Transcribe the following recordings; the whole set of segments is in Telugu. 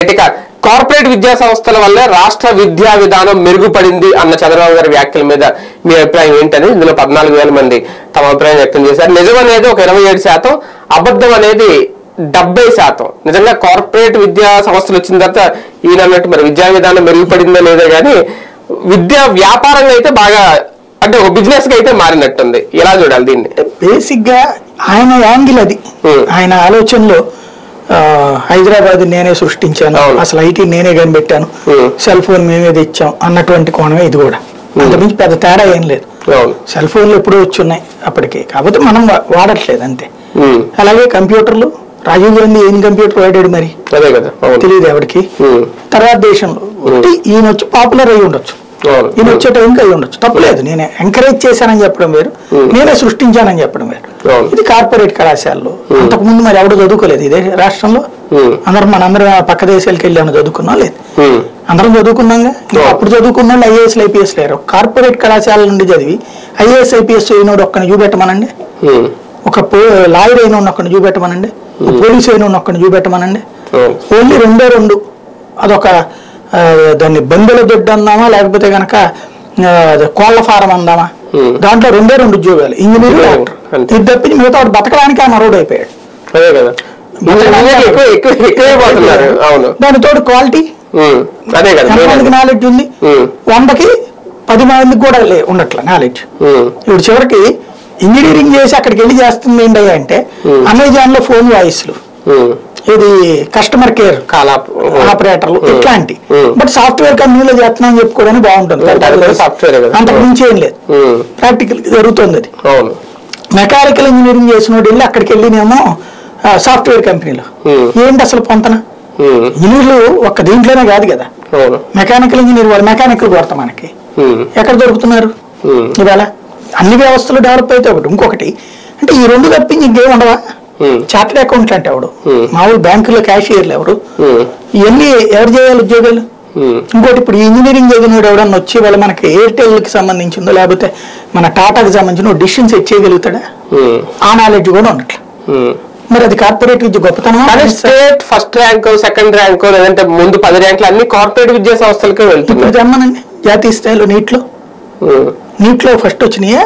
ఇక కార్పొరేట్ విద్యా సంస్థల వల్లే రాష్ట్ర విద్యా విధానం మెరుగుపడింది అన్న చంద్రబాబు గారి వ్యాఖ్యల మీద మీ అభిప్రాయం ఏంటని ఇందులో పద్నాలుగు వేల మంది తమ అభిప్రాయం వ్యక్తం చేశారు నిజం అనేది ఒక ఇరవై ఏడు శాతం అబద్ధం అనేది డెబ్బై శాతం నిజంగా కార్పొరేట్ విద్యా సంస్థలు వచ్చిన తర్వాత ఈయన అన్నట్టు మరి విద్యా విధానం మెరుగుపడిందో లేదో కానీ విద్యా వ్యాపారంగా అయితే బాగా అంటే ఒక బిజినెస్ గా అయితే మారినట్టుంది ఎలా చూడాలి దీన్ని బేసిక్ గా ఆయన యాంగిల్ అది Hmm. ఆయన ఆలోచనలో ఆ, హైదరాబాద్ నేనే సృష్టించాను అవును. అసలు ఐటీ నేనే కనిపెట్టాను Hmm. సెల్ ఫోన్ మేమే తెచ్చాం అన్నటువంటి కోణమే ఇది కూడా అంతకుమించి పెద్ద తేడా ఏం లేదు అవును సెల్ ఫోన్లు ఎప్పుడూ వచ్చి ఉన్నాయి అప్పటికి కాకపోతే మనం వా- వాడట్లేదు అంతే ఉమ్. అలాగే కంప్యూటర్లు రాజీవ్ గాంధీ ఏం కంప్యూటర్ వాడాడు మరి అదే కదా అవును తెలియదు ఎవరికి ఉమ్. తర్వాత దేశంలో ఒకటి ఈయన వచ్చి పాపులర్ అయి ఉండొచ్చు అవును ఈయన వచ్చే టైంకి అయి ఉండొచ్చు తప్పలేదు నేను ఎంకరేజ్ చేశానని చెప్పడం వేరు Hmm. నేనే సృష్టించానని చెప్పడం వేరు అవును. ఇది కార్పొరేట్ కళాశాలలో అంతకుముందు మరి ఎవడు చదువుకోలేదు ఇదే రాష్ట్రంలో Hmm. అందరం మనందరం పక్క దేశాలకు వెళ్ళి ఏమైనా చదువుకున్నాం లేదు ఉమ్. అందరం చదువుకున్నాంగా ఇంకా అవును. అప్పుడు చదువుకున్న వాళ్ళు ఐఏఎస్ ఐపీఎస్ లేరు కార్పొరేట్ కళాశాల నుండి చదివి ఐఏఎస్ ఐపీఎస్ అయినోడు ఒక్కని చూపెట్టమనండి ఉమ్. ఒక లాయర్ అయిన ఒక్కని చూపెట్టమనండి ఒక పోలీస్ అయిన ఒక్కని చూపెట్టమనండి అవును ఓన్లీ రెండే రెండు అదొక ఆ, దాన్ని బందెల దొడ్డు అందామా లేకపోతే గనక ఆ, అది కోళ్ల ఫారం అందామా Hmm. దాంట్లో రెండే రెండు ఉద్యోగాలు ఇంజనీర్ Hmm. డాక్టర్ అంతే. ఇది తప్పించి మిగతా వాడు బతకడానికి ఆ మరోడు అయిపోయాడు అదే కదా ఇంజనీరింగ్ ఎక్కువ ఎక్కువ ఎక్కువైపోతున్నారు అవును దాని తోడు క్వాలిటీ ఉమ్. అదే కదా ఎంతమందికి నాలెడ్జ్ ఉంది ఉమ్. వందకి పది మందికి కూడా లే ఉండట్ల నాలెడ్జ్ ఉమ్. ఇప్పుడు చివరికి ఇంజనీరింగ్ చేసి అక్కడికి వెళ్ళి చేస్తుంది ఏంటయ్యా అంటే Hmm. అమెజాన్ లో ఫోన్ వాయిస్లు ఉమ్. ఇది కస్టమర్ కేర్ కాలాప్ ఆపరేటర్లు ఉమ్. ఇట్లాంటి ఉమ్. బట్ సాఫ్ట్వేర్ కంపెనీలో చేస్తున్నాం చెప్పుకోవడానికి బాగుంటుంది ఉమ్, అది కూడా software కదా. అంతకు మించి ఏం లేదు ఉమ్. ప్రాక్టికల్ జరుగుతుంది అది అవును మెకానికల్ ఇంజనీరింగ్ చేసిన వాడు వెళ్ళి అక్కడికి వెళ్ళినేమో సాఫ్ట్వేర్ కంపెనీలో ఉమ్. ఏంటి అసలు పొంతన ఉమ్. ఇంజనీర్లు ఒక్క దీంట్లోనే కాదు కదా అవును మెకానికల్ ఇంజనీర్ వాళ్ళు మెకానికల్ కొడతాం మనకి ఉమ్. ఎక్కడ దొరుకుతున్నారు ఉమ్. ఇవాళ అన్ని వ్యవస్థలు డెవలప్ అయితే ఒకటి ఇంకొకటి అంటే ఈ రెండు తప్పించి ఇంకేం ఉండవా ఉమ్. చార్టెడ్ అకౌంట్ అంటే ఎవడు Hmm. మామూలు బ్యాంకులో క్యాషియర్లు ఎవరు ఉమ్. ఇవన్నీ ఎవరు చేయాలి ఉద్యోగాలు ఉమ్. ఇంకోటి ఇప్పుడు ఇంజనీరింగ్ చదివినోడు ఎవడన్నా వచ్చి వాళ్ళ మనకి ఎయిర్టెల్కి సంబంధించిందో లేకపోతే మన టాటాకి సంబంధించిన డిసిషన్ సెట్ చేయగలుగుతాడా ఉమ్. ఆ నాలెడ్జ్ కూడా ఉండట్లే ఉమ్. మరి అది కార్పొరేట్ విద్య గొప్పతనం కానీ state first rank second rank లేదంటే ముందు పది ర్యాంకులు అన్ని కార్పొరేట్ విద్యా సంస్థలకే ఇప్పుడు వెళ్తున్నాయి తెమ్మనండి జాతీయ స్థాయిలో నీట్లో ఉమ్. నీట్లో ఫస్ట్ వచ్చినాయా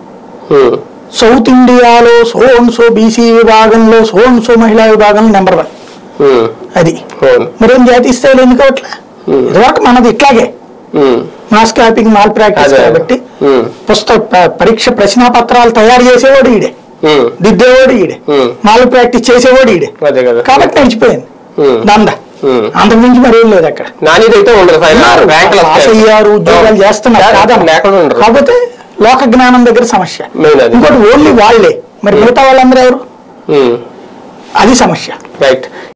ఉమ్. సౌత్ ఇండియాలో సో అండ్ సో బీసీ విభాగంలో సో అండ్ సో మహిళా విభాగంలో నెంబర్ వన్ ఉమ్. అది అవును మరేం జాతీయ స్థాయిలో ఎందుకు అవట్లే Hmm. ఇదివరకు మనది ఇట్లాగే ఉమ్. మాస్ క్యాపింగ్ మాల్ ప్రాక్టీస్ అదే. కాబట్టి ఉమ్. పుస్తక ప- పరీక్ష ప్రశ్న పత్రాలు తయారు చేసేవాడు ఈడే ఉమ్. దిద్దేవాడు ఈడే Hmm. మాల్ ప్రాక్టీస్ చేసేవాడు ఈడే అదే కదా కాబట్టి నడిచిపోయింది ఉమ్. దంద ఉమ్. అంతకు మించి మరేం లేదు అక్కడ నాణ్యత అయితే ఉండదు ఫైనల్ ర్యాంకులు పాస్ వస్తాయి. అయ్యారు ఉద్యోగాలు చేస్తున్నారు లేక- కాదన్న. లేకుండా ఉండరు కాకపోతే లోక జ్ఞానం దగ్గర సమస్య Main అది. ఇంకోటి ఓన్లీ వాళ్ళే మరి మిగతా వాళ్ళందరూ ఎవరు ఉమ్. అది సమస్య రైట్